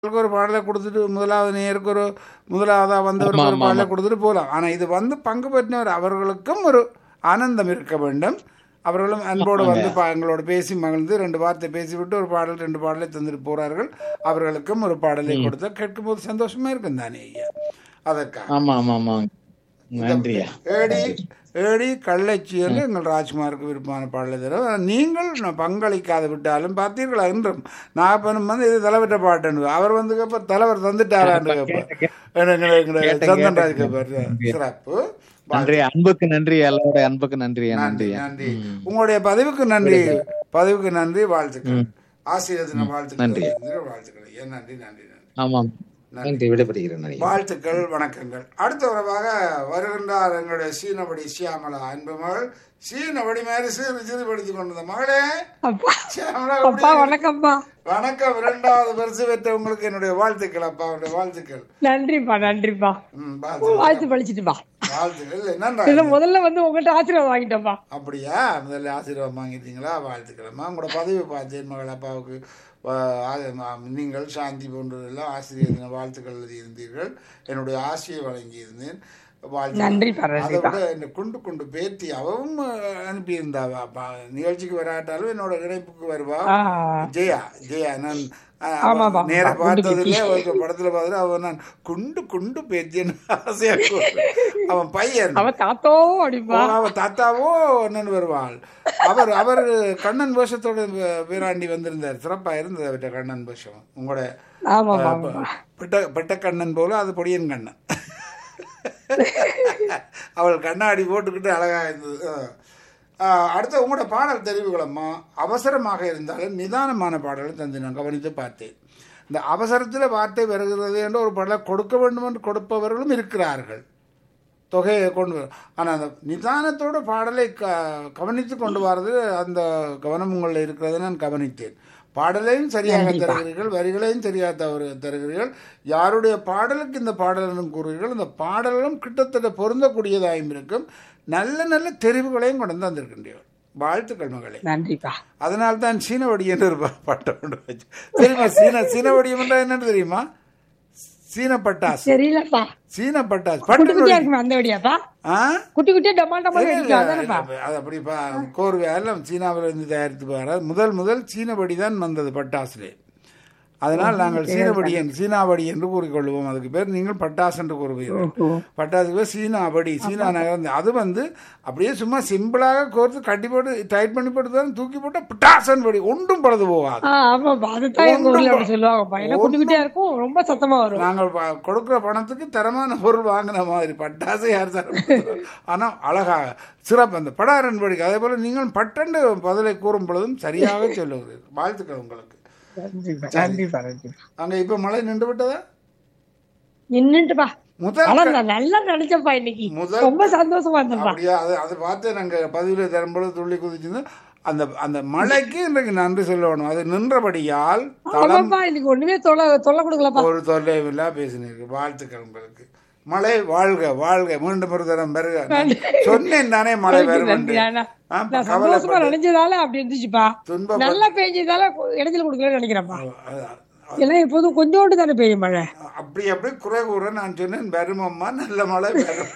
ஒரு பாடலை கொடுத்துட்டு முதலாவது நேருக்கு ஒரு முதலாவதாக வந்தவருக்கு ஒரு பாடலை கொடுத்துட்டு போகலாம் ஆனால் இது வந்து பங்கு பெற்றவர் அவர்களுக்கும் ஒரு ஆனந்தம் இருக்க வேண்டும் அவர்களும் அன்போடு வந்து பா- எங்களோட பேசி மகிழ்ந்து ரெண்டு வார்த்தை பேசிவிட்டு ஒரு பாடல் ரெண்டு பாடலை தந்துட்டு போறார்கள் அவர்களுக்கும் ஒரு பாடலை கொடுத்தா கேட்கும்போது சந்தோஷமா இருக்கும் தானே ஐயா அதற்காக ஆமா ஆமா ஆமா நன்றியா ஏடி ஏடி கள்ளச்சியல் எங்கள் ராஜ்குமாருக்கு விருப்பமான பாடலை தரும் நீங்கள் ந- பங்களிக்காது விட்டாலும் பார்த்தீர்களா என்றும் நாகப்பனும் வந்து இது தலைவர்கிட்ட பாட்டுன்னு அவர் வந்து கேட்பார் தலைவர் தந்துட்டாரான்னு கேட்பார் எங்களை எங்களை சந்தன்ராஜ் கேட்பார் சிறப்பு நன்றி அன்புக்கு நன்றி எல்லாரோட அன்புக்கு நன்றியா நன்றி நன்றியா நன்றி உங்களுடைய பதிவுக்கு நன்றி பதிவுக்கு நன்றி வாழ்த்துக்கள் ஆசிரியர் தின வாழ்த்துக்கள் வாழ்த்துக்கள் ஐயா நன்றி நன்றி நன்றி ஆமாம் நன்றி விடைபெறுகிறேன் நினைக்கிறேன் வாழ்த்துக்கள் வணக்கங்கள் அடுத்த உறவாக வருகின்றார் எங்களுடைய சீனபடி சியாமலா அன்பு மகள் சீனபடி மாதிரி சிறு சிறுபடுத்தி கொண்டது மகளே அப்பா சியாமலா அப்பா எப்படி? வணக்கம்ப்பா வணக்கம் இரண்டாவது பரிசு பெற்ற உங்களுக்கு என்னுடைய வாழ்த்துக்கள் அப்பா அவருடைய வாழ்த்துக்கள் நன்றிப்பா நன்றிப்பா ம், வாழ்த்துக்கள் வாழ்த்து பழிச்சிட்டுப்பா வாழ்த்துக்கள் இல்லை நன்றா இல்ல முதல்ல வந்து உங்கள்கிட்ட ஆசீர்வாதம் வாங்கிட்டோம்ப்பா அப்படியா முதல்ல ஆசீர்வாதம் வாங்கிட்டீங்களா வாழ்த்துக்கிறேம்மா உங்களோட பதிவு பார்த்தேன் மகள் அப்பாவுக்கு வ- ஆ- ஆ- நீங்கள் சாந்தி போன்றதெல்லாம் ஆசிரியர் தின வாழ்த்துக்கள் எழுதியிருந்தீர்கள் என்னுடைய ஆசையை வழங்கியிருந்தேன் வாழ்த்து நன்றிப்பா அதை நன்றிப்பா விட என்ன குண்டு குண்டு பேத்தி அவவும் அஹ், அனுப்பியிருந்தாவா அப்ப நிகழ்ச்சிக்கு வராட்டாலும் என்னோட இணைப்புக்கு வருவா ஆ, ஜெயா ஜெயா நான் அஹ், ஆமாப்பா, நேர ஆமா, குண்டு பார்த்ததுல ஒரு படத்துல பார்த்துட்டு அவன் நான் குண்டு குண்டு பேத்தின்னு ஆசையா கூப்பிடுவேன். அவன் பையன் அவ தாத்தோ அடிப்பா ஓ, அவ தாத்தாவோ என்னன்னு வருவாள் அவர் அவர் கண்ணன் வேஷத்தோட வி- வீராண்டி வந்திருந்தார் சிறப்பா இருந்தது அவர்கிட்ட கண்ணன் வேஷம் உங்களோட ஆமாப்பா அஹ், ஆமாப்பா பெட்ட பெட்ட கண்ணன் போல அது பொடியன் கண்ணன் அவள் கண்ணாடி போட்டுக்கிட்டு அழகா இருந்தது அஹ். அஹ், அடுத்து உங்களோட பாடல் தெரிவுகளம்மா அவசரமாக இருந்தாலும் நிதானமான பாடலை தந்து நான் கவனித்து பார்த்தேன் இந்த அவசரத்தில் வார்த்தை வருகிறது என்று ஒரு பாடலை கொடுக்க வேண்டும் என்று கொடுப்பவர்களும் இருக்கிறார்கள் தொகையை கொண்டு வரும் ஆனால் அந்த நிதானத்தோட பாடலை க கவனித்து கொண்டு வர்றது அந்த கவனம் உங்களில் இருக்கிறதை நான் கவனித்தேன் பாடலையும் சரியாக தருகிறீர்கள் வரிகளையும் சரியாக தவறு தருகிறீர்கள் யாருடைய பாடலுக்கு இந்த பாடலும் கூறுகிறீர்கள் அந்த பாடலும் கிட்டத்தட்ட பொருந்தக்கூடியதாயும் இருக்கும் நல்ல நல்ல தெரிவுகளையும் கொண்டு வந்து வந்திருக்கின்றீர்கள் வாழ்த்துக்கள் மகளே நன்றிப்பா அதனால தான் சீனவடி என்று ஒரு ப- பட்டம் கொண்டு வச்சு தெரியுமா சீன சீனவடியம் என்றால் என்னன்னு தெரியுமா சீன பட்டாசு தெரியலப்பா சீன பட்டாசு குட்டி பட்டு குட்டியா இருக்குமே அந்த வழியாப்பா ஆ குட்டி குட்டியா டமால் டமால் இல்ல, அடிக்கும் அதானப்பா இல்ல, அது அப்படி பா- கோர்வை எல்லாம் சீனாவில் இருந்து தயாரித்து வர முதல் முதல் சீனபடி தான் வந்தது பட்டாசுலே அதனால் நாங்கள் சீனபடி என்று சீனாபடி என்று கூறிக்கொள்வோம் அதுக்கு பேர் நீங்கள் பட்டாசு என்று கூறுவீர்கள் பட்டாசுக்கு பேர் சீனாபடி சீனா நகரம் அது வந்து அப்படியே சும்மா சிம்பிளாக கோர்த்து கட்டி போட்டு டைட் பண்ணி போட்டு தான் தூக்கி போட்டால் பட்டாசன் படி ஒன்றும் படுது போகாது ஆ, ஆமாப்பா அதுதான் எங்க ஊர்ல அப்படி சொல்லுவாங்கப்பா ஏன்னா குட்டி குட்டியா இருக்கும் ரொம்ப சத்தமா வரும் நாங்கள் ப- கொடுக்கிற பணத்துக்கு தரமான பொருள் வாங்கின மாதிரி பட்டாசு யார் தர ஆனால் அழகாக சிறப்பு அந்த படாரன் படிக்க அதே போல நீங்கள் பட்டண்டு பதிலை கூறும் பொழுதும் சரியாக சொல்லுகிறீர்கள் வாழ்த்துக்கள் உங்களுக்கு நன்றிப்பா நன்றிப்பா நன்றிப்பா அங்க இப்ப மழை நின்று விட்டதா நின்னுட்டுப்பா முதல் ஆனா நான் நல்லா நினைச்சேன்ப்பா இன்னைக்கு முதல் ரொம்ப சந்தோஷமா இருந்தேன்ப்பா அப்படியா அது அதை பார்த்து நாங்க பதிவுல தரும்பொழுது துள்ளி குதிச்சிருந்தோம் அந்த அந்த மழைக்கு இன்றைக்கு நன்றி சொல்லணும் அது நின்றபடியால் தளம் ஆமாப்பா இன்னைக்கு ஒண்ணுமே தொல்லை தொல்லை கொடுக்கலப்பா ஒரு தொல்லையில்லா பேசினீர்கள் வாழ்த்துக்கள் உங்களுக்கு மழை வாழ்க வாழ்க மீண்டும் ஒரு தரம் பெருக நான் சொன்னேன் தானே மழை வரும் நன்றி அண்ணா. ஆ, நான் சந்தோஷமா கவலைப்பட்டு நினைச்சதால அப்படி இருந்துச்சுப்பா துன்பப்பட்டு நல்லா பெஞ்சதால இடைஞ்சல் கொடுக்கலன்னு நினைக்கிறேன்ப்பா அதான். ஏன்னா எப்போதும் கொஞ்சோண்டு தானே பெய்யும் மழை அப்படி அப்படி குறை கூற நான் சொன்னேன் வருமம்மா நல்ல மழை வரும்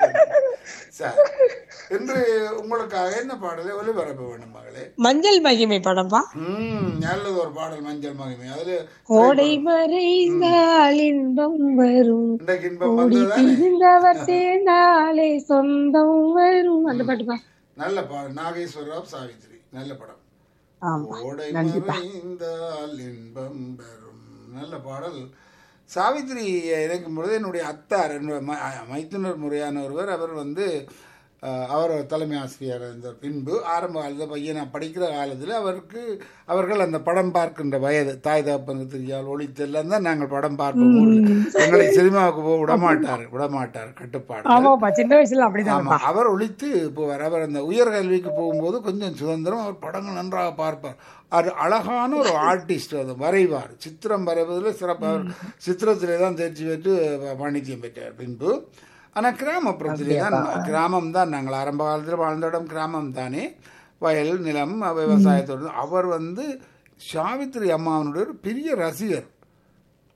சரி இன்று உங்களுக்காக என்ன பாடலை ஒளிபரப்ப வேண்டும் மகளே மஞ்சள் மகிமை படம்பா ம் நல்லது ஒரு பாடல் மஞ்சள் மகிமை அதுல கோடை மறைந்தால் இன்பம் வரும் இன்றைக்கு இன்பம் கூடி வந்ததுதானே பிரிந்தவர் சேர்ந்தாலே சொந்தம் வரும் அந்த பாட்டுப்பா நல்ல பாடல் நாகேஸ்வரராவ் சாவித்ரி நல்ல படம் ஆமா ஓடை மறைந்தால் இன்பம் பெறும் நல்ல பாடல் சாவித்திரி இணைக்கும் பொழுது என்னுடைய அத்தார் என்னுடைய ம- மைத்துனர் முறையான ஒருவர் அவர் வந்து அஹ், அவர் தலைமை ஆசிரியர் இருந்தார் பின்பு ஆரம்ப காலத்தில் பையன் நான் படிக்கிற காலத்தில் அவருக்கு அவர்கள் அந்த படம் பார்க்கின்ற வயது தாய் தகப்பனுக்கு தெரியால் ஒளித்து எல்லாம் தான் நாங்கள் படம் பார்ப்போம் ஊரில் எங்களை சினிமாவுக்கு போக விடமாட்டார் விடமாட்டார் கட்டுப்பாடு ஆமாப்பா சின்ன வயசுல அப்படிதான் ஆமா அவர் ஒழித்து போவார் அவர் அந்த உயர்கல்விக்கு போகும்போது கொஞ்சம் சுதந்திரம் அவர் படங்கள் நன்றாக பார்ப்பார் அது அழகான ஒரு ஆர்டிஸ்ட் அது வரைவார் சித்திரம் வரைவதில் சிறப்பு அவர் சித்திரத்திலே தான் தேர்ச்சி பெற்று பாண்டித்யம் பெற்றார் பின்பு ஆனால் கிராமப்புறத்திலே தான் கிராமம் தான் நாங்கள் ஆரம்ப காலத்தில் வாழ்ந்த இடம் கிராமம் தானே வயல் நிலம் விவசாயத்தோடு அவர் வந்து சாவித்திரி அம்மாவனுடைய ஒரு பெரிய ரசிகர்